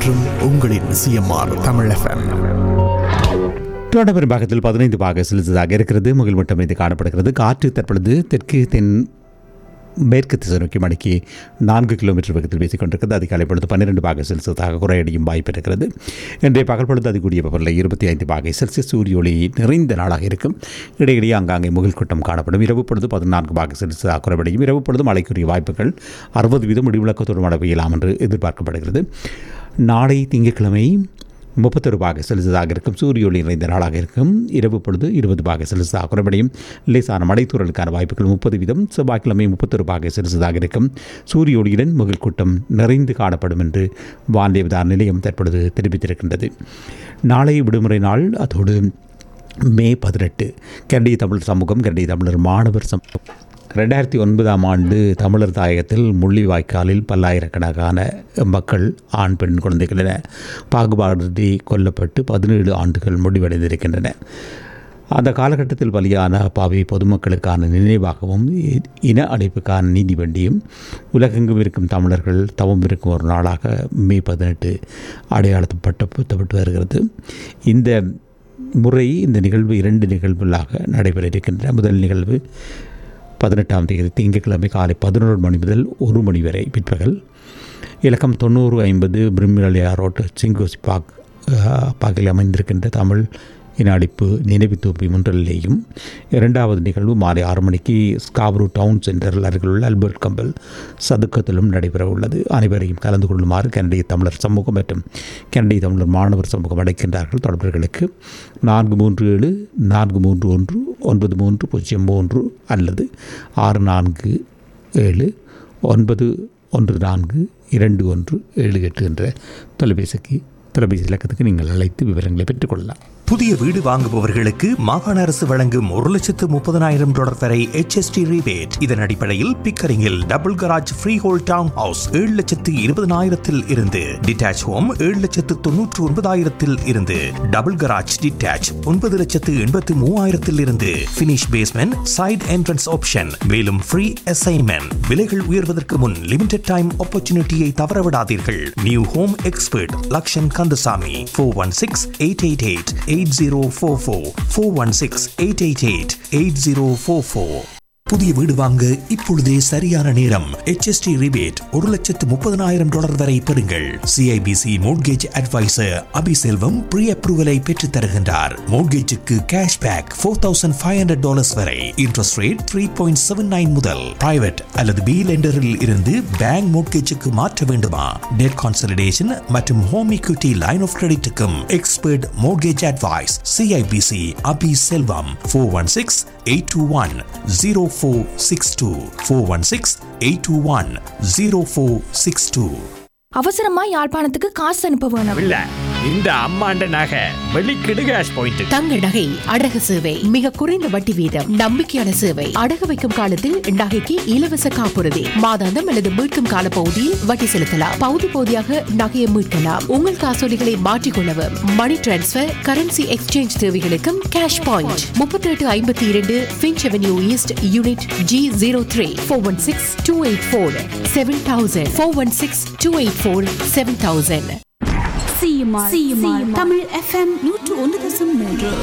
என்றும் உங்களின் CMR Tamil FM Toronto பெரும்பாகத்தில் பதினைந்து பாக செலுத்ததாக இருக்கிறது முகில் மட்டம் இது காணப்படுகிறது காற்று தற்பொழுது தெற்கு தென் மேற்கு திசை நோக்கி மணிக்கு நான்கு கிலோமீட்டர் வேகத்தில் வீசிக் கொண்டிருக்கிறது அதிகாலை பொழுது பன்னிரெண்டு பாக செல்சியஸாக குறையடையும் வாய்ப்பு இருக்கிறது இன்றைய பகல் பொழுது அதிகூடிய வெப்பநிலை இருபத்தி ஐந்து பாகை செல்சியஸ் சூரிய ஒளி நிறைந்த நாளாக இருக்கும் இடையிடையே ஆங்காங்கே முகில் கூட்டம் காணப்படும் இரவு பொழுது பதினான்கு பாக செல்சியஸாக குறைவடையும் இரவு பொழுது மழைக்குரிய வாய்ப்புகள் அறுபது வீதம் இடிவிளக்கத்தோடு மழை பெய்யலாம் என்று எதிர்பார்க்கப்படுகிறது நாளை திங்கட்கிழமை முப்பத்தொரு பாக செலுத்ததாக இருக்கும் சூரிய ஒளி நிறைந்த நாளாக இருக்கும் இரவு பொழுது இருபது பாக செலுத்ததாக குறைபடியும் லேசான மழைத்தூரலுக்கான வாய்ப்புகள் முப்பது வீதம் செவ்வாய்க்கிழமை முப்பத்தொரு பாக செலுத்ததாக இருக்கும் சூரிய ஒளியுடன் முகில் கூட்டம் நிறைந்து காணப்படும் என்று வானிலை விதான நிலையம் தற்பொழுது தெரிவித்திருக்கின்றது நாளை விடுமுறை நாள் அதோடு மே பதினெட்டு கரடி தமிழ் சமூகம் கரடி தமிழர் மாணவர் சமூகம் ரெண்டாயிரத்தி ஒன்பதாம் ஆண்டு தமிழர் தாயகத்தில் முள்ளிவாய்க்காலில் பல்லாயிரக்கணக்கான மக்கள் ஆண் பெண் குழந்தைகள் என பாகுபாடின்றி கொல்லப்பட்டு பதினேழு ஆண்டுகள் முடிவடைந்திருக்கின்றன அந்த காலகட்டத்தில் பலியான பாவி பொதுமக்களுக்கான நினைவாகவும் இ- இன அழைப்புக்கான நீதி வேண்டியும் உலகெங்கும் இருக்கும் தமிழர்கள் தவம் இருக்கும் ஒரு நாளாக மே பதினெட்டு அடையாளப்படுத்தப்பட்டு வருகிறது இந்த முறை இந்த நிகழ்வு இரண்டு நிகழ்வுகளாக நடைபெற இருக்கின்றன முதல் நிகழ்வு பதினெட்டாம் தேதி திங்கட்கிழமை காலை பதினோரு மணி முதல் ஒரு மணி வரை பிற்பகல் இலக்கம் தொண்ணூறு ஐம்பது பிரிமிலியா ரோட் சிங்கோசி பாக் அஹ், பாக்கில் அமைந்திருக்கின்ற தமிழ் இன அழிப்பு நினைவு தூப்பி முன்றலிலேயும் இரண்டாவது நிகழ்வு மாலை ஆறு மணிக்கு ஸ்காப்ரூ டவுன் சென்டரில் அருகிலுள்ள அல்பர்ட் கம்பல் சதுக்கத்திலும் நடைபெற உள்ளது அனைவரையும் கலந்து கொள்ளுமாறு கனடிய தமிழர் சமூகம் மற்றும் கனடிய தமிழர் மாணவர் சமூகம் அழைக்கின்றார்கள் தொடர்புகளுக்கு நான்கு மூன்று ஏழு நான்கு மூன்று ஒன்று ஒன்பது மூன்று பூஜ்ஜியம் மூன்று அல்லது ஆறு நான்கு ஏழு ஒன்பது ஒன்று நான்கு இரண்டு ஒன்று ஏழு எட்டு என்ற தொலைபேசிக்கு தொலைபேசி இலக்கத்துக்கு நீங்கள் அழைத்து விவரங்களை பெற்றுக்கொள்ளலாம் புதிய வீடு வாங்குபவர்களுக்கு மாகாண அரசு வழங்கும் ஒரு லட்சத்து முப்பதனாயிரம் டாலர் வரை HST rebate இதன் அடிப்படையில் பிக்கரிங்கில் double garage freehold town house ஏழு லட்சத்து இருபதனாயிரத்தில் இருந்து டிட்டாச் ஹோம் ஏழு லட்சத்து தொன்னூற்று ஒன்பதாயிரத்தில் இருந்து டபுள் கராஜ் டிட்டாச் ஒன்பது லட்சத்து எண்பத்து மூவாயிரத்தில் இருந்து finish basement side entrance option மேலும் ஃப்ரீ அசைன்மெண்ட் விலைகள் உயர்வதற்கு முன் லிமிடெட் டைம் ஆப்பர்ச்சுனிட்டியை தவறவிடாதீர்கள் new home expert Lakshan Kandasamy four one six eight eight eight eight zero four four four one six eight eight eight eight zero four four புதிய வீடு வாங்க இப்பொழுதே சரியான நேரம் HST ரிபேட் ஒரு லட்சத்து முப்பதனாயிரம் டாலர் வரை பெறுங்கள் CIBC mortgage adviser Abiselvam pre அப்ரூவலை பெற்றுத் தருகின்றார் மோட்கேஜுக்கு cash back four thousand five hundred dollars வரை interest rate three point seven nine முதல் பிரைவேட் அல்லது பி லெண்டரில் இருந்து பேங்க் மோட்கேஜுக்கு மாற்ற வேண்டுமா டெட் கான்சலிடேஷன் மற்றும் ஹோம் equity லைன் ஆஃப் கிரெடிட்டுக்கும் expert mortgage advice CIBC Abi Selvam four one six eight two one zero four six two four one six eight two one zero four six two அவசரமா யாழ்ப்பாணத்துக்கு காசு அனுப்ப வேணும் இல்ல இந்த அம்மாண்ட நகை வெளிக்கிடு கேஷ் பாயிண்ட் தங்க நகை அடகு சேவை மிக குறைந்த வட்டி வீதம் நம்பிக்கையான சேவை அடகு வைக்கும் காலத்தில் நகைக்கு இலவச காப்புறுதி மாதாந்தம் அல்லது மீட்கும் கால பகுதியில் வட்டி செலுத்தலாம் பகுதி பகுதியாக நகையை மீட்கலாம் உங்கள் காசோலிகளை மாற்றிக்கொள்ளவும் மணி டிரான்ஸ்பர் கரன்சி எக்ஸ்சேஞ்ச் தேவைகளுக்கும் கேஷ் பாயிண்ட் முப்பத்தி எட்டு ஐம்பத்தி இரண்டு Finch avenue east unit G zero three four one six two eight four seven thousand four one six two eight four seven thousand CMR CMR Tamil FM நூற்று ஒன்று தசம் மூன்று